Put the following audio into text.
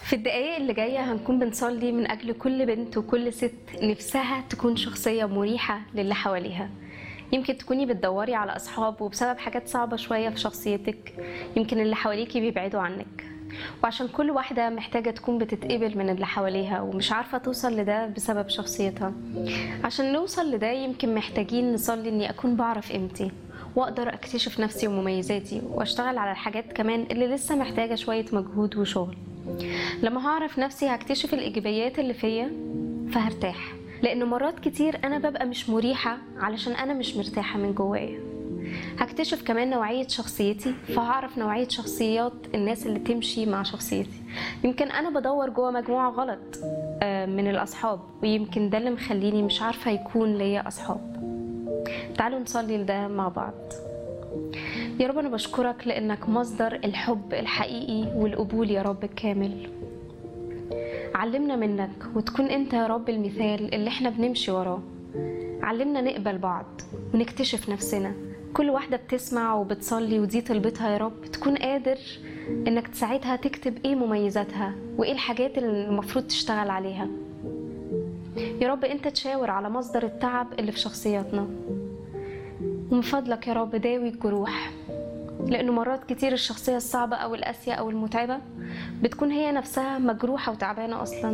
في الدقايق اللي جاية هنكون بنصلي من أجل كل بنت وكل ست نفسها تكون شخصية مريحة للي حواليها يمكن تكوني بتدوري على أصحاب وبسبب حاجات صعبة شوية في شخصيتك يمكن اللي حواليكي بيبعدوا عنك وعشان كل واحدة محتاجة تكون بتتقبل من اللي حواليها ومش عارفة توصل لده بسبب شخصيتها عشان نوصل لده يمكن محتاجين نصلي إني أكون بعرف قيمتي وأقدر أكتشف نفسي ومميزاتي وأشتغل على الحاجات كمان اللي لسه محتاجة شوية مجهود وشغل لما هعرف نفسي هكتشف الإيجابيات اللي فيا فهرتاح لأن مرات كتير أنا ببقى مش مريحة علشان أنا مش مرتاحة من جوايا هكتشف كمان نوعية شخصيتي فهعرف نوعية شخصيات الناس اللي تمشي مع شخصيتي يمكن أنا بدور جوا مجموعة غلط آه، من الأصحاب ويمكن ده اللي مخليني مش عارفة يكون ليا أصحاب تعالوا نصلي لده مع بعض يا رب أنا بشكرك لأنك مصدر الحب الحقيقي والقبول يا رب الكامل علمنا منك وتكون أنت يا رب المثال اللي احنا بنمشي وراه علمنا نقبل بعض ونكتشف نفسنا كل واحدة بتسمع وبتصلي ودي طلبتها يا رب تكون قادر انك تساعدها تكتب ايه مميزاتها وايه الحاجات اللي المفروض تشتغل عليها يا رب انت تشاور على مصدر التعب اللي في شخصياتنا ومن فضلك يا رب داوي الجروح لأنه مرات كتير الشخصية الصعبة أو القاسية أو المتعبة بتكون هي نفسها مجروحة وتعبانة أصلا